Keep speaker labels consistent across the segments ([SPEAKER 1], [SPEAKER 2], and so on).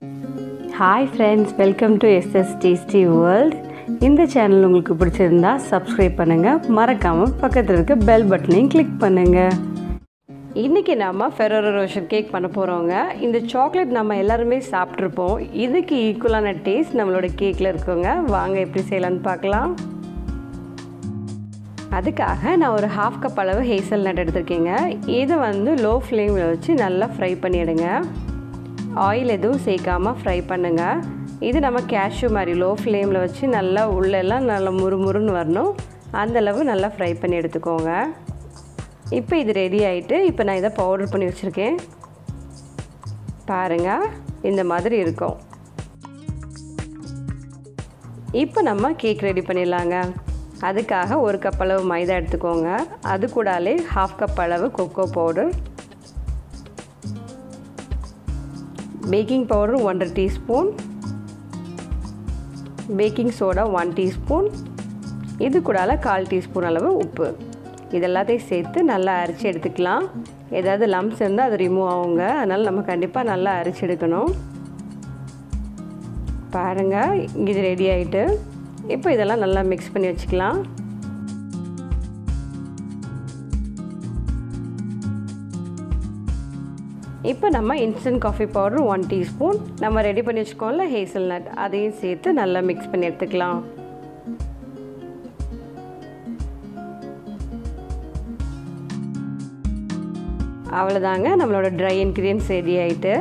[SPEAKER 1] hi friends welcome to SS tasty world இந்த channel உங்களுக்கு பிடிச்சிருந்தா சப்ஸ்கிரைப் பண்ணுங்கள் மறக்காமல் பக்கத்தில் இருக்க பெல் பட்டனையும் கிளிக் பண்ணுங்கள் இன்றைக்கி நம்ம ஃபெரோரோ ரோஷன் கேக் பண்ண போகிறோங்க இந்த சாக்லேட் நம்ம எல்லாருமே சாப்பிட்ருப்போம் இதுக்கு ஈக்குவலான டேஸ்ட் நம்மளோட கேக்கில் இருக்குங்க வாங்க எப்படி செய்யலான்னு பார்க்கலாம் அதுக்காக நான் ஒரு ஹாஃப் கப் அளவு ஹேசல் நட் எடுத்திருக்கேங்க இதை வந்து லோ ஃப்ளேமில் வச்சு நல்லா ஃப்ரை பண்ணிவிடுங்க ஆயில் எதுவும் சேர்க்காமல் ஃப்ரை பண்ணுங்கள் இது நம்ம கேஷ்யூ மாதிரி லோ ஃப்ளேமில் வச்சு நல்லா உள்ளெல்லாம் நல்லா முறுமுறுன்னு வரணும் அந்தளவு நல்லா ஃப்ரை பண்ணி எடுத்துக்கோங்க இப்போ இது ரெடி ஆகிட்டு இப்போ நான் இதை பவுடர் பண்ணி வச்சுருக்கேன் பாருங்கள் இந்த மாதிரி இருக்கும் இப்போ நம்ம கேக் ரெடி பண்ணிடலாங்க அதுக்காக ஒரு கப் அளவு மைதா எடுத்துக்கோங்க அது கூடாலே ஹாஃப் கப் அளவு கொக்கோ பவுடர் பேக்கிங் பவுடர் ஒன்றரை teaspoon baking soda one teaspoon இது கூடால கால் டீஸ்பூன் அளவு உப்பு இது எல்லாத்தையும் சேர்த்து நல்லா அரைச்சி எடுத்துக்கலாம் ஏதாவது லம்ஸ் இருந்தால் அது ரிமூவ் ஆகுங்க அதனால் நம்ம கண்டிப்பாக நல்லா அரைச்சி எடுக்கணும் பாருங்கள் இது ரெடி ஆகிட்டு இப்போ இதெல்லாம் நல்லா மிக்ஸ் பண்ணி வச்சுக்கலாம் இப்போ நம்ம instant coffee powder one teaspoon நம்ம ரெடி பண்ணி வச்சுக்கோம்ல ஹேசல் நட் அதையும் சேர்த்து நல்லா மிக்ஸ் பண்ணி எடுத்துக்கலாம் அவ்வளோதாங்க நம்மளோட ட்ரை இன்க்ரீடியன்ஸ் ரெடி ஆகிட்டு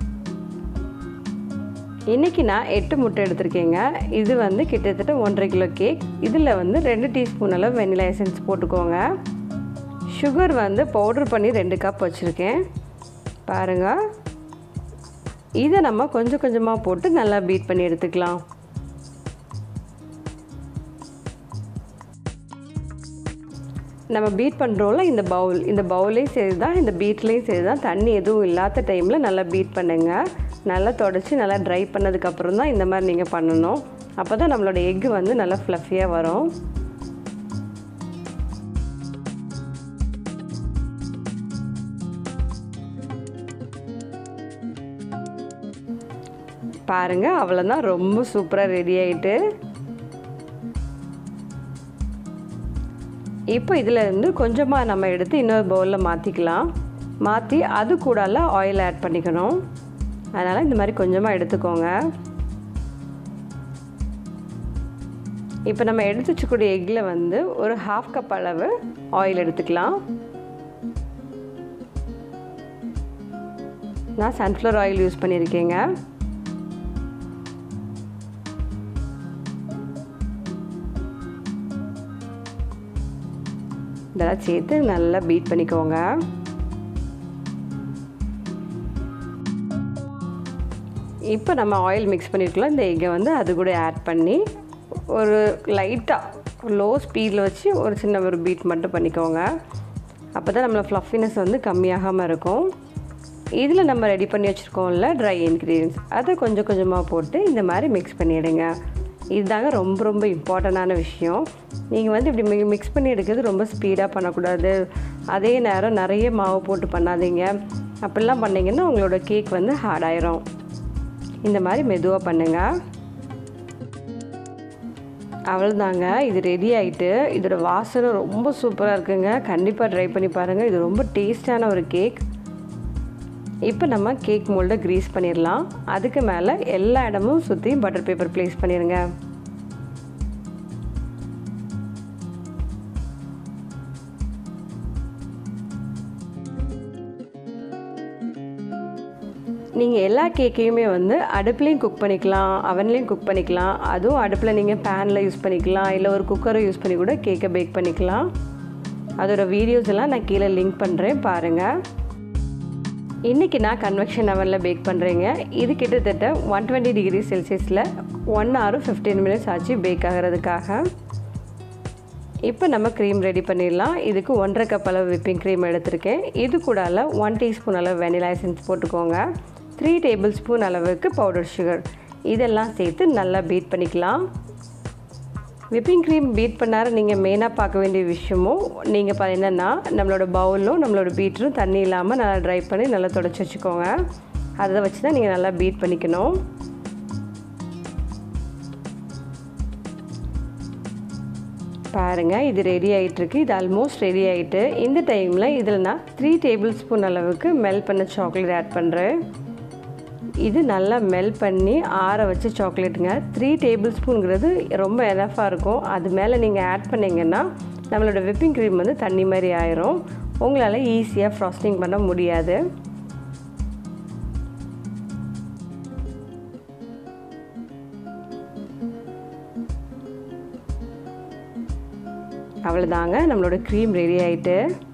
[SPEAKER 1] இன்றைக்கி நான் எட்டு முட்டை எடுத்திருக்கேங்க இது வந்து கிட்டத்தட்ட ஒன்றரை கிலோ கேக் இதில் வந்து ரெண்டு டீஸ்பூன் அளவு வெனிலா எசன்ஸ் போட்டுக்கோங்க சுகர் வந்து பவுடர் பண்ணி ரெண்டு கப் வச்சுருக்கேன் பாருங்கள் இதை நம்ம கொஞ்சம் கொஞ்சமாக போட்டு நல்லா பீட் பண்ணி எடுத்துக்கலாம் நம்ம பீட் பண்ணுறோம்ல இந்த பவுல் இந்த பவுலையும் சரி தான் இந்த பீட்லேயும் சரி தான் தண்ணி எதுவும் இல்லாத டைமில் நல்லா பீட் பண்ணுங்கள் நல்லா தொடச்சி நல்லா ட்ரை பண்ணதுக்கப்புறம் தான் இந்த மாதிரி நீங்கள் பண்ணணும் அப்போ தான் நம்மளோட எக்கு வந்து நல்லா ஃப்ளஃபியாக வரும் பாருங்கள் அவ்வளோதான் ரொம்ப சூப்பராக ரெடி ஆகிட்டு இப்போ இதில் இருந்து கொஞ்சமாக நம்ம எடுத்து இன்னொரு பவுலில் மாற்றிக்கலாம் மாற்றி அது கூடால ஆயில் ஆட் பண்ணிக்கணும் அதனால் இந்த மாதிரி கொஞ்சமாக எடுத்துக்கோங்க இப்போ நம்ம எடுத்து வச்சக்கூடிய எக்கில் வந்து ஒரு ஹாஃப் கப் அளவு ஆயில் எடுத்துக்கலாம் நான் சன்ஃப்ளவர் ஆயில் யூஸ் பண்ணியிருக்கேங்க இதெல்லாம் சேர்த்து நல்லா பீட் பண்ணிக்கோங்க இப்போ நம்ம ஆயில் மிக்ஸ் பண்ணியிருக்கலாம் இந்த எக்கை வந்து அது கூட ஆட் பண்ணி ஒரு லைட்டாக லோ ஸ்பீடில் வச்சு ஒரு சின்ன ஒரு பீட் மட்டும் பண்ணிக்கோங்க அப்போ தான் நம்மளை ஃப்ளஃபினஸ் வந்து கம்மியாகாமல் இருக்கும் இதில் நம்ம ரெடி பண்ணி வச்சுருக்கோம்ல ட்ரை இன்க்ரீடியன்ஸ் அதை கொஞ்சம் கொஞ்சமாக போட்டு இந்த மாதிரி மிக்ஸ் பண்ணிவிடுங்க இதுதாங்க ரொம்ப ரொம்ப இம்பார்ட்டண்டான விஷயம் நீங்கள் வந்து இப்படி மிக்ஸ் பண்ணி எடுக்கிறது ரொம்ப ஸ்பீடாக பண்ணக்கூடாது அதே நேரம் நிறைய மாவு போட்டு பண்ணாதீங்க அப்படிலாம் பண்ணிங்கன்னா உங்களோட கேக் வந்து ஹார்ட் ஆயிரும் இந்த மாதிரி மெதுவாக பண்ணுங்கள் அவ்வளோதாங்க இது ரெடி ஆகிட்டு இதோட வாசனை ரொம்ப சூப்பராக இருக்குங்க கண்டிப்பாக ட்ரை பண்ணி பாருங்கள் இது ரொம்ப டேஸ்டான ஒரு கேக் இப்போ நம்ம கேக் மோல்டை க்ரீஸ் பண்ணிடலாம் அதுக்கு மேலே எல்லா இடமும் சுற்றி பட்டர் பேப்பர் ப்ளேஸ் பண்ணிடுங்க நீங்கள் எல்லா கேக்கையுமே வந்து அடுப்புலேயும் குக் பண்ணிக்கலாம் அவன்லேயும் குக் பண்ணிக்கலாம் அதுவும் அடுப்பில் நீங்கள் பேனில் யூஸ் பண்ணிக்கலாம் இல்லை ஒரு குக்கரை யூஸ் பண்ணி கூட கேக்கை பேக் பண்ணிக்கலாம் அதோட வீடியோஸ் எல்லாம் நான் கீழே லிங்க் பண்ணுறேன் பாருங்கள் இன்றைக்கி நான் கன்வெக்ஷன் அவனில் பேக் பண்ணுறேங்க இது கிட்டத்தட்ட ஒன் டுவெண்ட்டி டிகிரி செல்சியஸில் ஒன் ஹவர் ஃபிஃப்டீன் மினிட்ஸ் ஆச்சு பேக் ஆகிறதுக்காக இப்போ நம்ம க்ரீம் ரெடி பண்ணிடலாம் இதுக்கு ஒன்றரை கப் அளவு விப்பிங் க்ரீம் எடுத்திருக்கேன் இது கூடால ஒன் டீஸ்பூன் அளவு வெனிலா எசன்ஸ் போட்டுக்கோங்க த்ரீ டேபிள் ஸ்பூன் அளவுக்கு பவுடர் சுகர் இதெல்லாம் சேர்த்து நல்லா பீட் பண்ணிக்கலாம் விப்பிங் க்ரீம் பீட் பண்ணார நீங்கள் மெயினாக பார்க்க வேண்டிய விஷயமும் நீங்கள் என்னென்னா நம்மளோட பவுலும் நம்மளோட பீட்டரும் தண்ணி இல்லாமல் நல்லா ட்ரை பண்ணி நல்லா தொடச்சி வச்சுக்கோங்க அதை வச்சு தான் நீங்கள் நல்லா பீட் பண்ணிக்கணும் பாருங்கள் இது ரெடி ஆகிட்டுருக்கு இது ஆல்மோஸ்ட் ரெடி ஆகிட்டு இந்த டைமில் இதில் நான் த்ரீ டேபிள் ஸ்பூன் அளவுக்கு மெல்ட் பண்ண சாக்லேட் ஆட் பண்ணுறேன் இது நல்லா மெல்ட் பண்ணி ஆற வச்ச சாக்லேட்டுங்க த்ரீ டேபிள் ஸ்பூனுங்கிறது ரொம்ப எனஃபாக இருக்கும் அது மேலே நீங்கள் ஆட் பண்ணிங்கன்னா நம்மளோட விப்பிங் க்ரீம் வந்து தண்ணி மாதிரி ஆயிரும் உங்களால் ஈஸியாக ஃப்ராஸ்டிங் பண்ண முடியாது அவ்வளோதாங்க நம்மளோட க்ரீம் ரெடி ஆகிட்டு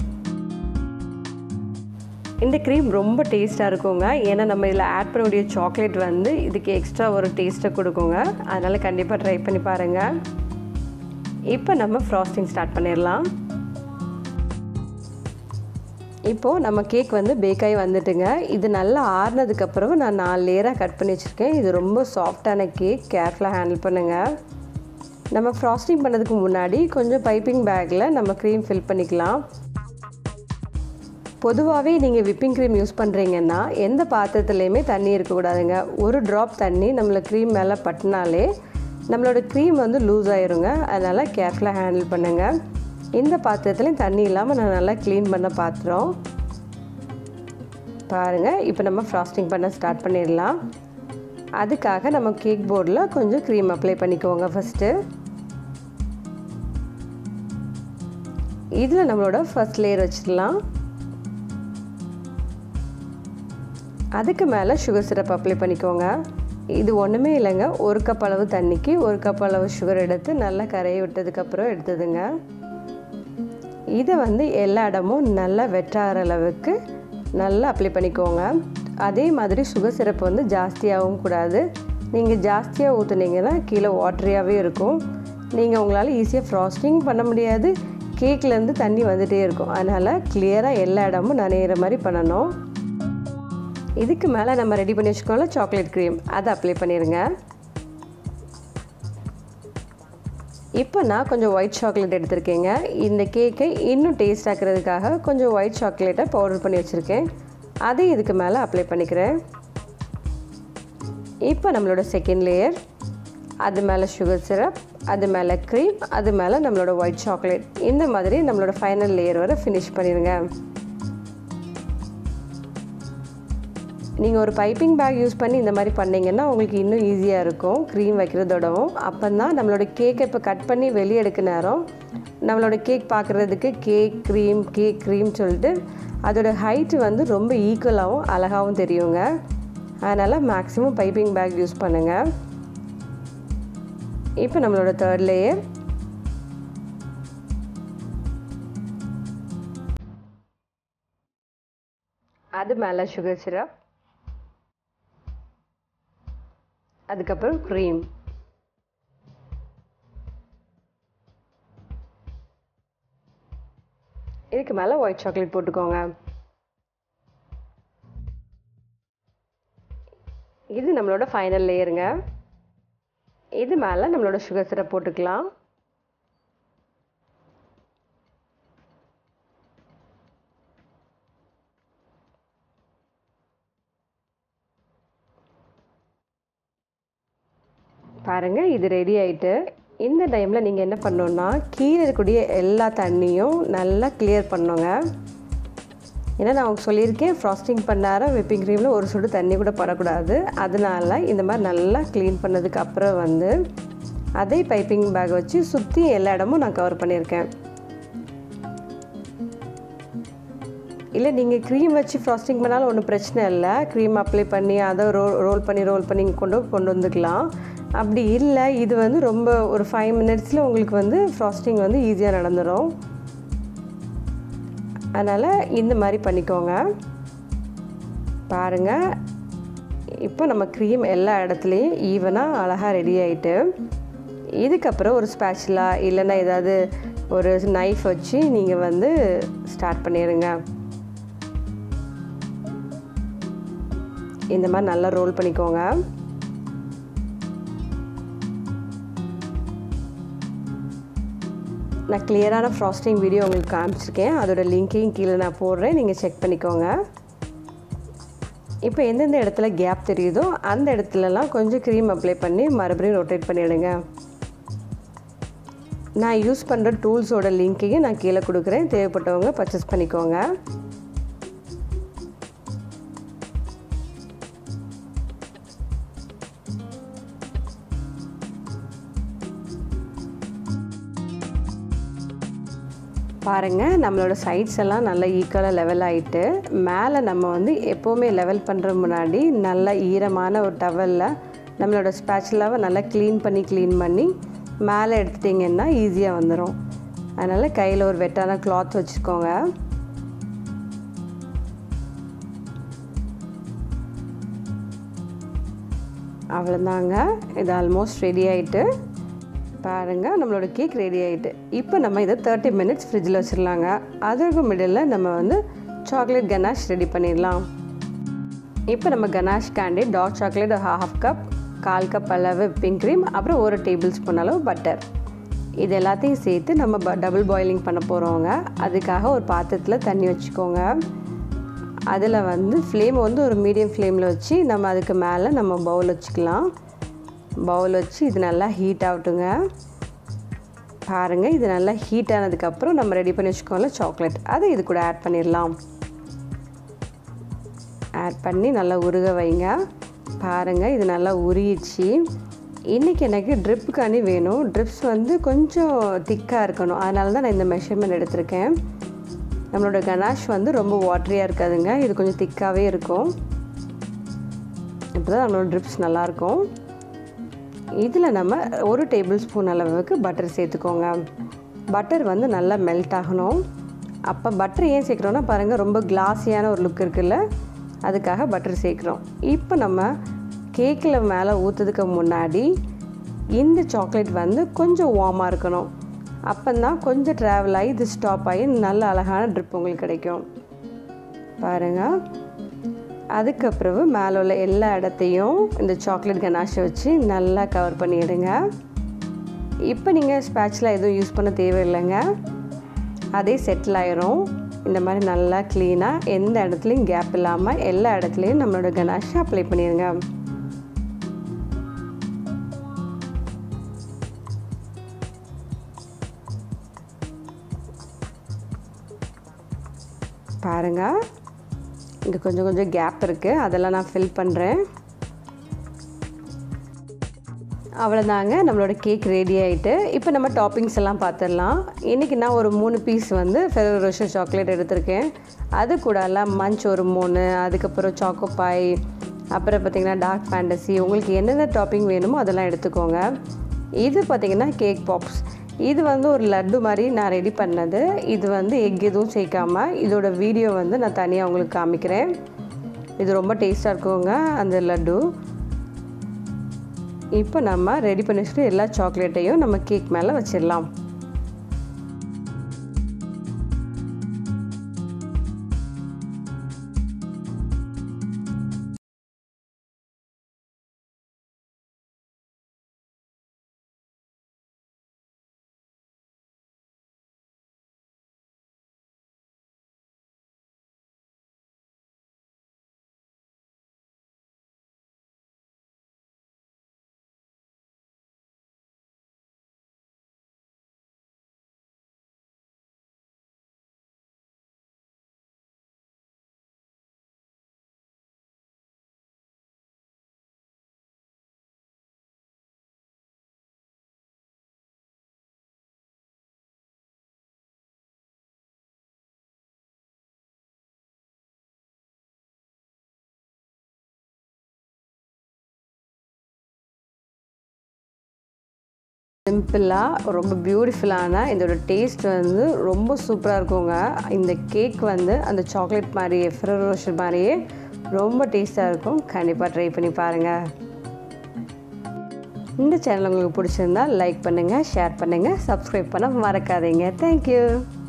[SPEAKER 1] இந்த க்ரீம் ரொம்ப டேஸ்ட்டாக இருக்குங்க ஏன்னா நம்ம இதில் ஆட் பண்ணக்கூடிய சாக்லேட் வந்து இதுக்கு எக்ஸ்ட்ரா ஒரு டேஸ்ட்டை கொடுக்குங்க அதனால் கண்டிப்பாக ட்ரை பண்ணி பாருங்கள் இப்போ நம்ம ஃப்ராஸ்டிங் ஸ்டார்ட் பண்ணிடலாம் இப்போது நம்ம கேக் வந்து பேக்காகி வந்துட்டுங்க இது நல்லா ஆறுனதுக்கப்புறம் நான் நாலு லேயராக கட் பண்ணி வச்சுருக்கேன் இது ரொம்ப சாஃப்டான கேக் கேர்ஃபுல்லாக ஹேண்டில் பண்ணுங்கள் நம்ம ஃப்ராஸ்டிங் பண்ணதுக்கு முன்னாடி கொஞ்சம் பைப்பிங் பேக்கில் நம்ம க்ரீம் ஃபில் பண்ணிக்கலாம் பொதுவாகவே நீங்கள் விப்பிங் க்ரீம் யூஸ் பண்ணுறீங்கன்னா எந்த பாத்திரத்துலேயுமே தண்ணி இருக்கக்கூடாதுங்க ஒரு ட்ராப் தண்ணி நம்மளை க்ரீம் மேலே பட்டினாலே நம்மளோட க்ரீம் வந்து லூஸ் ஆயிருங்க அதனால் கேர்ஃபுல்லாக ஹேண்டில் பண்ணுங்கள் இந்த பாத்திரத்துலேயும் தண்ணி இல்லாமல் நான் நல்லா க்ளீன் பண்ண பாத்திரம் பாருங்கள் இப்போ நம்ம ஃப்ராஸ்டிங் பண்ண ஸ்டார்ட் பண்ணிடலாம் அதுக்காக நம்ம கேக் போர்டில் கொஞ்சம் க்ரீம் அப்ளை பண்ணிக்கோங்க ஃபஸ்ட்டு இதில் நம்மளோட ஃபஸ்ட் லேயர் வச்சிடலாம் அதுக்கு மேலே சுகர் சிரப் அப்ளை பண்ணிக்கோங்க இது ஒன்றுமே இல்லைங்க ஒரு கப் அளவு தண்ணிக்கு ஒரு கப் அளவு சுகர் எடுத்து நல்லா கரையை விட்டதுக்கப்புறம் எடுத்ததுங்க இதை வந்து எல்லா இடமும் நல்லா வெட்டாகிற அளவுக்கு நல்லா அப்ளை பண்ணிக்கோங்க அதே மாதிரி சுகர் சிரப் வந்து ஜாஸ்தியாகவும் கூடாது நீங்கள் ஜாஸ்தியாக ஊற்றுனீங்கன்னா கீழே வாட்டரியாகவே இருக்கும் நீங்கள் உங்களால் ஈஸியாக ஃப்ராஸ்டிங் பண்ண முடியாது கேக்லேருந்து தண்ணி வந்துகிட்டே இருக்கும் அதனால் கிளியராக எல்லா இடமும் நனையிற மாதிரி பண்ணணும் இதுக்கு மேலே நம்ம ரெடி பண்ணி வச்சுக்கோங்கள சாக்லேட் க்ரீம் அதை அப்ளை பண்ணிடுங்க இப்போ நான் கொஞ்சம் ஒயிட் சாக்லேட் எடுத்திருக்கேங்க இந்த கேக்கை இன்னும் டேஸ்ட் ஆக்கிறதுக்காக கொஞ்சம் ஒயிட் சாக்லேட்டை பவுடர் பண்ணி வச்சுருக்கேன் அதை இதுக்கு மேலே அப்ளை பண்ணிக்கிறேன் இப்போ நம்மளோட செகண்ட் லேயர் அது மேலே சுகர் சிரப் அது மேலே க்ரீம் அது மேலே நம்மளோட ஒயிட் சாக்லேட் இந்த மாதிரி நம்மளோட ஃபைனல் லேயர் வரை ஃபினிஷ் பண்ணிடுங்க நீங்கள் ஒரு பைப்பிங் பேக் யூஸ் பண்ணி இந்த மாதிரி பண்ணிங்கன்னா உங்களுக்கு இன்னும் ஈஸியாக இருக்கும் க்ரீம் வைக்கிறதோடவும் அப்போ தான் நம்மளோட கேக்கை இப்போ கட் பண்ணி வெளியே எடுக்க நேரம் நம்மளோட கேக் பார்க்குறதுக்கு கேக் க்ரீம் கேக் க்ரீம் சொல்லிட்டு அதோட ஹைட்டு வந்து ரொம்ப ஈக்குவலாகவும் அழகாகவும் தெரியுங்க அதனால் மேக்ஸிமம் பைப்பிங் பேக் யூஸ் பண்ணுங்கள் இப்போ நம்மளோட தேர்ட் லேயர் அது மேலே சுகர் சிரப் அதுக்கப்புறம் க்ரீம் இதுக்கு மேலே ஒயிட் சாக்லேட் போட்டுக்கோங்க இது நம்மளோட ஃபைனல் லேயருங்க இது மேலே நம்மளோட சுகர் சிரப் போட்டுக்கலாம் பாருங்கள் இது ரெடி ஆகிட்டு இந்த டைமில் நீங்கள் என்ன பண்ணணுன்னா கீழே இருக்கக்கூடிய எல்லா தண்ணியும் நல்லா கிளியர் பண்ணுங்க ஏன்னா நான் உங்களுக்கு சொல்லியிருக்கேன் ஃப்ராஸ்டிங் பண்ணார விப்பிங் க்ரீமில் ஒரு சுடு தண்ணி கூட படக்கூடாது அதனால இந்த மாதிரி நல்லா க்ளீன் பண்ணதுக்கு அப்புறம் வந்து அதே பைப்பிங் பேக் வச்சு சுற்றி எல்லா இடமும் நான் கவர் பண்ணியிருக்கேன் இல்லை நீங்கள் க்ரீம் வச்சு ஃப்ராஸ்டிங் பண்ணாலும் ஒன்றும் பிரச்சனை இல்லை க்ரீம் அப்ளை பண்ணி அதை ரோல் ரோல் பண்ணி ரோல் பண்ணி கொண்டு கொண்டு வந்துக்கலாம் அப்படி இல்லை இது வந்து ரொம்ப ஒரு ஃபைவ் மினிட்ஸில் உங்களுக்கு வந்து ஃப்ராஸ்டிங் வந்து ஈஸியாக நடந்துடும் அதனால் இந்த மாதிரி பண்ணிக்கோங்க பாருங்கள் இப்போ நம்ம க்ரீம் எல்லா இடத்துலையும் ஈவனாக அழகாக ரெடி ஆகிட்டு இதுக்கப்புறம் ஒரு ஸ்பேச்சுலா இல்லைன்னா ஏதாவது ஒரு நைஃப் வச்சு நீங்கள் வந்து ஸ்டார்ட் பண்ணிடுங்க இந்த மாதிரி நல்லா ரோல் பண்ணிக்கோங்க நான் கிளியரான ஃப்ராஸ்டிங் வீடியோ உங்களுக்கு காமிச்சிருக்கேன் அதோட லிங்க்கையும் கீழே நான் போடுறேன் நீங்கள் செக் பண்ணிக்கோங்க இப்போ எந்தெந்த இடத்துல கேப் தெரியுதோ அந்த இடத்துலலாம் கொஞ்சம் க்ரீம் அப்ளை பண்ணி மறுபடியும் ரொட்டேட் பண்ணிவிடுங்க நான் யூஸ் பண்ணுற டூல்ஸோட லிங்க்கையும் நான் கீழே கொடுக்குறேன் தேவைப்பட்டவங்க பர்ச்சேஸ் பண்ணிக்கோங்க பாருங்கள் நம்மளோட சைட்ஸ் எல்லாம் நல்லா ஈக்குவலாக லெவல் ஆகிட்டு மேலே நம்ம வந்து எப்போவுமே லெவல் பண்ணுற முன்னாடி நல்லா ஈரமான ஒரு டவலில் நம்மளோட ஸ்பேச்சுலாவை நல்லா க்ளீன் பண்ணி க்ளீன் பண்ணி மேலே எடுத்துட்டிங்கன்னா ஈஸியாக வந்துடும் அதனால் கையில் ஒரு வெட்டான கிளாத் வச்சுக்கோங்க அவ்வளோதாங்க இது ஆல்மோஸ்ட் ரெடி ஆகிட்டு பாருங்கள் நம்மளோட கேக் ரெடி ஆகிட்டு இப்போ நம்ம இதை தேர்ட்டி மினிட்ஸ் ஃப்ரிட்ஜில் வச்சிடலாங்க அதற்கு மிடில் நம்ம வந்து சாக்லேட் கனாஷ் ரெடி பண்ணிடலாம் இப்போ நம்ம ganache candy dark chocolate half cup கால் கப் அளவு விப்பிங் க்ரீம் அப்புறம் ஒரு டேபிள் ஸ்பூன் அளவு பட்டர் இது எல்லாத்தையும் சேர்த்து நம்ம ப டபுள் பாயிலிங் பண்ண போகிறோங்க அதுக்காக ஒரு பாத்திரத்தில் தண்ணி வச்சுக்கோங்க அதில் வந்து ஃப்ளேம் வந்து ஒரு மீடியம் ஃப்ளேமில் வச்சு நம்ம அதுக்கு மேலே நம்ம பவுல் வச்சுக்கலாம் பவுல் வச்சு இது நல்லா ஹீட் ஆகட்டுங்க பாருங்கள் இது நல்லா ஹீட் ஆனதுக்கப்புறம் நம்ம ரெடி பண்ணி வச்சுக்கோங்கள சாக்லேட் அதை இது கூட ஆட் பண்ணிடலாம் ஆட் பண்ணி நல்லா உருக வைங்க பாருங்கள் இது நல்லா உருகிச்சு இன்றைக்கி எனக்கு ட்ரிப்புக்காண்டி வேணும் ட்ரிப்ஸ் வந்து கொஞ்சம் திக்காக இருக்கணும் அதனால தான் நான் இந்த மெஷர்மெண்ட் எடுத்திருக்கேன் நம்மளோட கனாஷ் வந்து ரொம்ப வாட்டரியாக இருக்காதுங்க இது கொஞ்சம் திக்காகவே இருக்கும் இப்போ தான் நம்மளோட ட்ரிப்ஸ் நல்லாயிருக்கும் இதில் நம்ம ஒரு டேபிள் ஸ்பூன் அளவுக்கு பட்டர் சேர்த்துக்கோங்க பட்டர் வந்து நல்லா மெல்ட் ஆகணும் அப்போ பட்டர் ஏன் சேர்க்குறோன்னா பாருங்கள் ரொம்ப கிளாஸியான ஒரு லுக் இருக்குல்ல அதுக்காக பட்டர் சேர்க்குறோம் இப்போ நம்ம கேக்கில் மேலே ஊற்றுறதுக்கு முன்னாடி இந்த சாக்லேட் வந்து கொஞ்சம் வார்மாக இருக்கணும் அப்போ தான் கொஞ்சம் ட்ராவல் ஆகி இது ஸ்டாப் ஆகி நல்ல அழகான ட்ரிப் உங்களுக்கு கிடைக்கும் பாருங்கள் அதுக்கப்புறவு மேலே உள்ள எல்லா இடத்தையும் இந்த சாக்லேட் கனாஷை வச்சு நல்லா கவர் பண்ணிவிடுங்க இப்போ நீங்கள் ஸ்பேட்சில் எதுவும் யூஸ் பண்ண தேவையில்லைங்க அதே செட்டில் ஆயிரும் இந்த மாதிரி நல்லா க்ளீனாக எந்த இடத்துலையும் கேப் இல்லாமல் எல்லா இடத்துலையும் நம்மளோட கனாஷை அப்ளை பண்ணிடுங்க பாருங்கள் இங்கே கொஞ்சம் கொஞ்சம் கேப் இருக்குது அதெல்லாம் நான் ஃபில் பண்ணுறேன் அவ்வளோதாங்க நம்மளோட கேக் ரெடி ஆகிட்டு இப்போ நம்ம டாப்பிங்ஸ் எல்லாம் பார்த்துடலாம் இன்றைக்கி நான் ஒரு மூணு பீஸ் வந்து ஃபெரோ ரோஷர் சாக்லேட் எடுத்திருக்கேன் அது கூட எல்லாம் மஞ்ச் ஒரு மூணு அதுக்கப்புறம் சாக்கோ பாய் அப்புறம் பார்த்திங்கன்னா டார்க் ஃபேண்டசி உங்களுக்கு என்னென்ன டாப்பிங் வேணுமோ அதெல்லாம் எடுத்துக்கோங்க இது பார்த்திங்கன்னா கேக் பாப்ஸ் இது வந்து ஒரு லட்டு மாதிரி நான் ரெடி பண்ணது இது வந்து எக் எதுவும் சேர்க்காம இதோட வீடியோ வந்து நான் தனியாக உங்களுக்கு காமிக்கிறேன் இது ரொம்ப டேஸ்ட்டாக இருக்குங்க அந்த லட்டு இப்போ நம்ம ரெடி பண்ணி வச்சுட்டு எல்லா சாக்லேட்டையும் நம்ம கேக் மேலே வச்சிடலாம் சிம்பிளாக ரொம்ப பியூட்டிஃபுல்லான இதோட டேஸ்ட் வந்து ரொம்ப சூப்பராக இருக்குங்க இந்த கேக் வந்து அந்த சாக்லேட் மாதிரியே ஃப்ரெரோஷர் மாதிரியே ரொம்ப டேஸ்ட்டாக இருக்கும் கண்டிப்பாக ட்ரை பண்ணி பாருங்கள் இந்த சேனல் உங்களுக்கு பிடிச்சிருந்தா லைக் பண்ணுங்கள் ஷேர் பண்ணுங்கள் சப்ஸ்கிரைப் பண்ண மறக்காதீங்க தேங்க்யூ